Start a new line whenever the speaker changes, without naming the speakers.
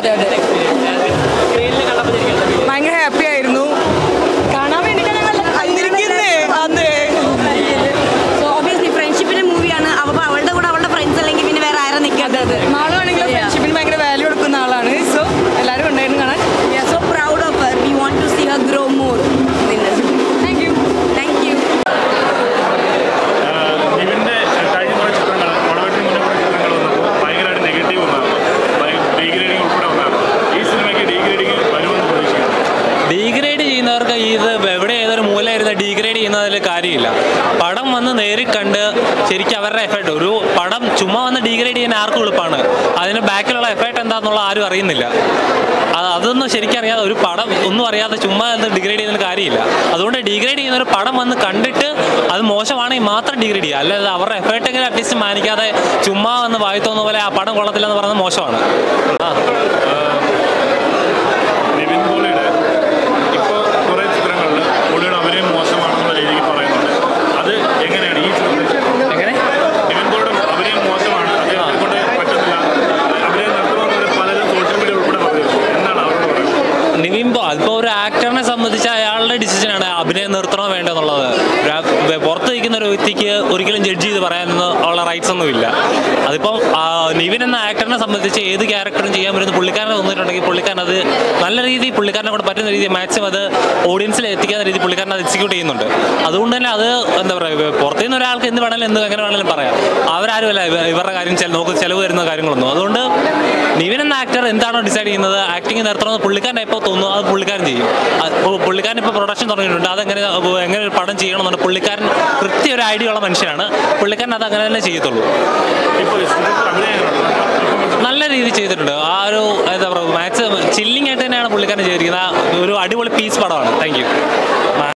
അതെ അതെ
സ്ക്രീനിൽ കണ്ടപ്പോൾ ശരിക്കും
ഭയങ്കര ഹാപ്പി ആയിരുന്നു കാണാൻ വേണ്ടിയിട്ടാണ് ഞങ്ങൾ വന്നിരിക്കുന്നേ അതെ
സോ ഒബിയസ്ലി ഫ്രണ്ട്ഷിപ്പിന്റെ മൂവിയാണ് അപ്പോൾ അവളുടെ കൂടെ അവളുടെ ഫ്രണ്ട്സ് അല്ലെങ്കിൽ പിന്നെ വേറെ ആരാ നിൽക്കാത്തത്
മാളാണെങ്കിൽ ഫ്രണ്ട്ഷിപ്പിന് ഭയങ്കര വാല്യൂ കൊടുക്കുന്ന ആളാണ് സോ എല്ലാവരും ഉണ്ടായിരുന്നു കാണാൻ
so proud of her we want to see her grow more
thank you
thank you
ഇവന്റെ കഴിഞ്ഞ കുറേ ചിത്രങ്ങൾ ഓണവെട്ടിന് മുന്നേ കുറേ ചിത്രങ്ങൾ വന്നപ്പോൾ ഭയങ്കരമായിട്ട് നെഗറ്റീവ് വന്നതാണ് ഡീഗ്രേഡിംഗ് ഉൾപ്പെടെ വന്നതാണ് ഈ സിനിമയ്ക്ക് ഡീഗ്രേഡിംഗ് വരുമെന്ന് പ്രതീക്ഷിക്കുന്നു
ഡീഗ്രേഡ് ചെയ്യുന്നവർക്ക് ഇത് എവിടെ ഏതൊരു മൂല ഇരുന്ന് ഡീഗ്രേഡ് ചെയ്യുന്നതിൽ കാര്യമില്ല പടം വന്ന് നേരിൽ കണ്ട് ശരിക്കും അവരുടെ എഫേർട്ട് ഒരു പടം ചുമ്മാ വന്ന് ഡീഗ്രേഡ് ചെയ്യാൻ ആർക്കും എളുപ്പമാണ് അതിന് ബാക്കിലുള്ള എഫേർട്ട് എന്താന്നുള്ള ആരും അറിയുന്നില്ല അത് അതൊന്നും ശരിക്കും അറിയാതെ ഒരു പടം ഒന്നും അറിയാതെ ചുമ്മാ എന്ന് ഡിഗ്രേഡ് ചെയ്യുന്നതിന് കാര്യമില്ല അതുകൊണ്ട് ഡിഗ്രേഡ് ചെയ്യുന്ന ഒരു പടം വന്ന് കണ്ടിട്ട് അത് മോശമാണെങ്കിൽ മാത്രം ഡിഗ്രേഡ് ചെയ്യുക അല്ലാതെ അവരുടെ എഫേർട്ടെങ്കിലും അറ്റ്ലീസ്റ്റ് മാനിക്കാതെ ചുമ്മാ വന്ന് വായി തോന്നുന്ന പോലെ ആ പടം കൊള്ളത്തില്ലെന്ന് പറയുന്നത് മോശമാണ് ആ
നിവിൻ പോളിയുടെ ഇപ്പോൾ കുറേ ചിത്രങ്ങളിൽ പുള്ളിയുടെ അഭിനയം മോശമാണെന്നുള്ള രീതിക്ക് പറയുന്നുണ്ട് അത് എങ്ങനെയാണ് ഈ ചിത്രത്തിൽ
എങ്ങനെ
നിവിൻ പോളിയുടെ അഭിനയം മോശമാണ് അദ്ദേഹത്തെ കൊണ്ട് പറ്റുന്നില്ല അഭിനയം നടത്തണമെന്ന് പലരും സോഷ്യൽ മീഡിയ ഉൾപ്പെടെ പറഞ്ഞിരുന്നു എന്താണ് അവരോട് പറയുന്നത്
നിവിൻപോ അതിപ്പോ ഒരു ആക്ടറിനെ സംബന്ധിച്ച് അയാളുടെ ഡിസിഷനാണ് അഭിനയം നിർത്തണോ വേണ്ടോ എന്നുള്ളത് ഒരു ആ- പുറത്ത് നിൽക്കുന്ന ഒരു വ്യക്തിക്ക് ഒരിക്കലും ജഡ്ജ് ചെയ്ത് പറയാനൊന്നും ഉള്ള റൈറ്റ്സ് ഒന്നും ഇല്ല അതിപ്പം ആ, നിവിൻ എന്ന ആക്ടറിനെ സംബന്ധിച്ച് ഏത് ക്യാരക്ടറും ചെയ്യാൻ പറ്റുന്ന പുള്ളിക്കാരനെ തോന്നിയിട്ടുണ്ടെങ്കിൽ പുള്ളിക്കാരൻ അത് നല്ല രീതിയിൽ പുള്ളിക്കാരനെ കൊണ്ട് പറ്റുന്ന രീതിയിൽ മാക്സിമം അത് ഓഡിയൻസിൽ എത്തിക്കാത്ത രീതിയിൽ പുള്ളിക്കാരൻ അത് എക്സിക്യൂട്ട് ചെയ്യുന്നുണ്ട് അതുകൊണ്ട് തന്നെ അത് എന്താ പറയുക പുറത്തു നിന്ന് ഒരാൾക്ക് എന്ത് വേണമെങ്കിലും എന്ത് എങ്ങനെ വേണമെങ്കിലും പറയാം അവരാരുമല്ല ഇവ- ഇവരുടെ കാര്യം ചെല- നോക്ക് ചെലവ് വരുന്ന കാര്യങ്ങളൊന്നും അതുകൊണ്ട് നിവിൻ എന്ന ആക്ടർ എന്താണോ ഡിസൈഡ് ചെയ്യുന്നത് ആക്ടിങ് നിർത്തണമെന്ന് പുള്ളിക്കാരൻ എപ്പോൾ തോന്നുന്നു അത് പുള്ളിക്കാരൻ ചെയ്യും അത് ഇപ്പോൾ പുള്ളിക്കാരൻ ഇപ്പോൾ പ്രൊഡക്ഷൻ തുടങ്ങിയിട്ടുണ്ട് അതെങ്ങനെ അപ്പൊ എങ്ങനെ ഒരു പടം ചെയ്യണമെന്നുണ്ട് പുള്ളിക്കാരൻ കൃത്യ ഒരു ഐഡിയ ഉള്ള മനുഷ്യനാണ് പുള്ളിക്കാരൻ അത് അങ്ങനെ തന്നെ ചെയ്യത്തുള്ളൂ
ഇപ്പോൾ ഈ ചിത്രത്തിൽ അഭിനയം എങ്ങനെയുണ്ട്?
നല്ല രീതിയിൽ ചെയ്തിട്ടുണ്ട് ആ ഒരു എന്താ പറയുക മാക്സിമം ചില്ലിങ് ആയിട്ട് തന്നെയാണ് പുള്ളിക്കാരൻ ചെയ്തിരിക്കുന്നത് ആ ഒരു അടിപൊളി പീസ് പടമാണ് താങ്ക് യു